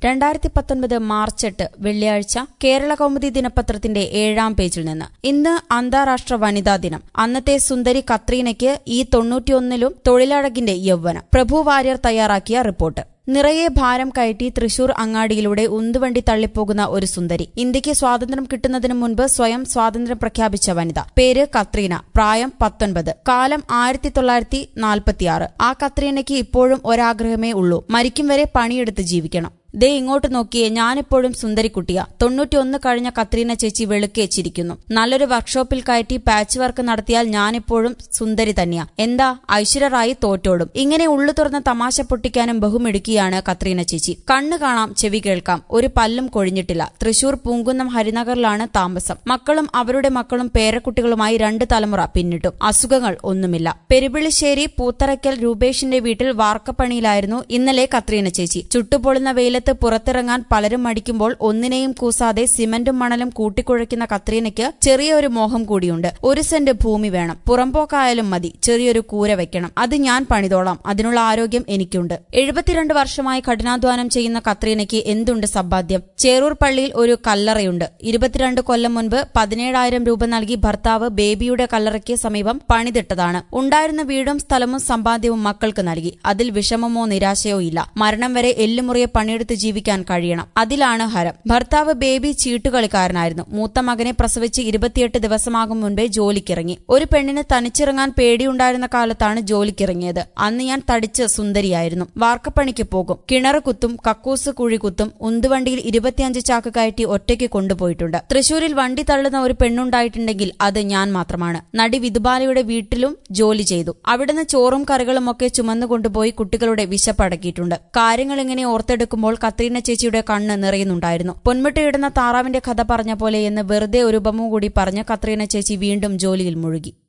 രണ്ടായിരത്തി പത്തൊൻപത് മാർച്ച് എട്ട് വെള്ളിയാഴ്ച കേരള കൗമുദി ദിനപത്രത്തിന്റെ ഏഴാം പേജിൽ നിന്ന് ഇന്ന് അന്താരാഷ്ട്ര വനിതാ ദിനം അന്നത്തെ സുന്ദരി കത്രീനയ്ക്ക് ഈ തൊണ്ണൂറ്റിയൊന്നിലും തൊഴിലഴകിന്റെ യൗവനം പ്രഭു വാര്യർ തയ്യാറാക്കിയ റിപ്പോർട്ട് നിറയെ ഭാരം കയറ്റി തൃശൂർ അങ്ങാടിയിലൂടെ ഉന്തുവണ്ടി തള്ളിപ്പോകുന്ന ഒരു സുന്ദരി ഇന്ത്യക്ക് സ്വാതന്ത്ര്യം കിട്ടുന്നതിന് മുൻപ് സ്വയം സ്വാതന്ത്ര്യം പ്രഖ്യാപിച്ച വനിത പേര് കത്രീന പ്രായം പത്തൊൻപത് കാലം ആയിരത്തി തൊള്ളായിരത്തി നാൽപ്പത്തിയാറ് ആ കത്രീനയ്ക്ക് ഇപ്പോഴും ഒരാഗ്രഹമേ ഉള്ളൂ മരിക്കും വരെ പണിയെടുത്ത് ജീവിക്കണം ദേ ഇങ്ങോട്ട് നോക്കിയേ ഞാനിപ്പോഴും സുന്ദരിക്കുട്ടിയാ തൊണ്ണൂറ്റിയൊന്ന് കഴിഞ്ഞ കത്രീന ചേച്ചി വെളുക്കേച്ചിരിക്കുന്നു നല്ലൊരു വർക്ക്ഷോപ്പിൽ കയറ്റി പാച്ച് വർക്ക് നടത്തിയാൽ ഞാനിപ്പോഴും സുന്ദരി തന്നെയാ എന്താ ഐശ്വര്യറായി തോറ്റോടും ഇങ്ങനെ ഉള്ളു തുറന്ന് തമാശ പൊട്ടിക്കാനും ബഹുമിടുക്കിയാണ് കത്രീന ചേച്ചി കണ്ണു കാണാം ചെവി കേൾക്കാം ഒരു പല്ലും കൊഴിഞ്ഞിട്ടില്ല തൃശൂർ പൂങ്കുന്നം ഹരിനഗറിലാണ് താമസം മക്കളും അവരുടെ മക്കളും പേരക്കുട്ടികളുമായി രണ്ട് തലമുറ പിന്നിട്ടു അസുഖങ്ങൾ ഒന്നുമില്ല പെരുവിളിശ്ശേരി പൂത്തറയ്ക്കൽ രൂപേഷിന്റെ വീട്ടിൽ വാർക്കപ്പണിയിലായിരുന്നു ഇന്നലെ കത്രീന ചേച്ചി ചുട്ടുപൊളുന്ന വെയിലത്ത് പുറത്തിറങ്ങാൻ പലരും മടിക്കുമ്പോൾ ഒന്നിനെയും കൂസാതെ സിമന്റും മണലും കൂട്ടിക്കുഴയ്ക്കുന്ന കത്രീനയ്ക്ക് ചെറിയൊരു മോഹം കൂടിയുണ്ട് ഒരു സെന്റ് ഭൂമി വേണം പുറമ്പോക്കായാലും മതി ചെറിയൊരു കൂര വെക്കണം അത് ഞാൻ പണിതോളാം അതിനുള്ള ആരോഗ്യം എനിക്കുണ്ട് എഴുപത്തിരണ്ട് വർഷമായി കഠിനാധ്വാനം ചെയ്യുന്ന കത്രീനയ്ക്ക് എന്തുണ്ട് സമ്പാദ്യം ചേറൂർ പള്ളിയിൽ ഒരു കല്ലറയുണ്ട് ഇരുപത്തിരണ്ട് കൊല്ലം മുൻപ് പതിനേഴായിരം രൂപ നൽകി ഭർത്താവ് ബേബിയുടെ കല്ലറയ്ക്ക് സമീപം പണിതിട്ടതാണ് ഉണ്ടായിരുന്ന വീടും സ്ഥലവും സമ്പാദ്യവും മക്കൾക്ക് നൽകി അതിൽ വിഷമമോ നിരാശയോ ഇല്ല മരണം വരെ എല്ലുമുറിയെ പണിയെടുത്ത് ജീവിക്കാൻ കഴിയണം അതിലാണ് ഹരം ഭർത്താവ് ബേബി ചീട്ടുകളിക്കാരനായിരുന്നു മൂത്ത മകനെ പ്രസവിച്ച് ഇരുപത്തിയെട്ട് ദിവസമാകും മുൻപേ ജോലിക്കിറങ്ങി ഒരു പെണ്ണിന് തനിച്ചിറങ്ങാൻ പേടിയുണ്ടായിരുന്ന കാലത്താണ് ജോലിക്കിറങ്ങിയത് അന്ന് ഞാൻ തടിച്ച് സുന്ദരിയായിരുന്നു വാർക്കപ്പണിക്ക് പോകും കിണർ കുത്തും കക്കൂസ് കുഴി കുത്തും ഉന്തുവണ്ടിയിൽ ഇരുപത്തിയഞ്ച് ചാക്ക് കയറ്റി ഒറ്റയ്ക്ക് കൊണ്ടുപോയിട്ടുണ്ട് തൃശൂരിൽ വണ്ടി തള്ളുന്ന ഒരു പെണ്ണുണ്ടായിട്ടുണ്ടെങ്കിൽ അത് ഞാൻ മാത്രമാണ് നടി വിധുബാലയുടെ വീട്ടിലും ജോലി ചെയ്തു അവിടുന്ന് ചോറും കറികളും ഒക്കെ ചുമന്നു കൊണ്ടുപോയി കുട്ടികളുടെ വിശപ്പടക്കിയിട്ടുണ്ട് കാര്യങ്ങൾ ഇങ്ങനെ ഓർത്തെടുക്കുമ്പോൾ കത്രീന ചേച്ചിയുടെ കണ്ണ് നിറയുന്നുണ്ടായിരുന്നു പൊന്മുട്ടയിടുന്ന താറാവിന്റെ കഥ പറഞ്ഞ പോലെ എന്ന് വെറുതെ ഒരു ഉപമ കൂടി പറഞ്ഞ് കത്രീന ചേച്ചി വീണ്ടും ജോലിയിൽ മുഴുകി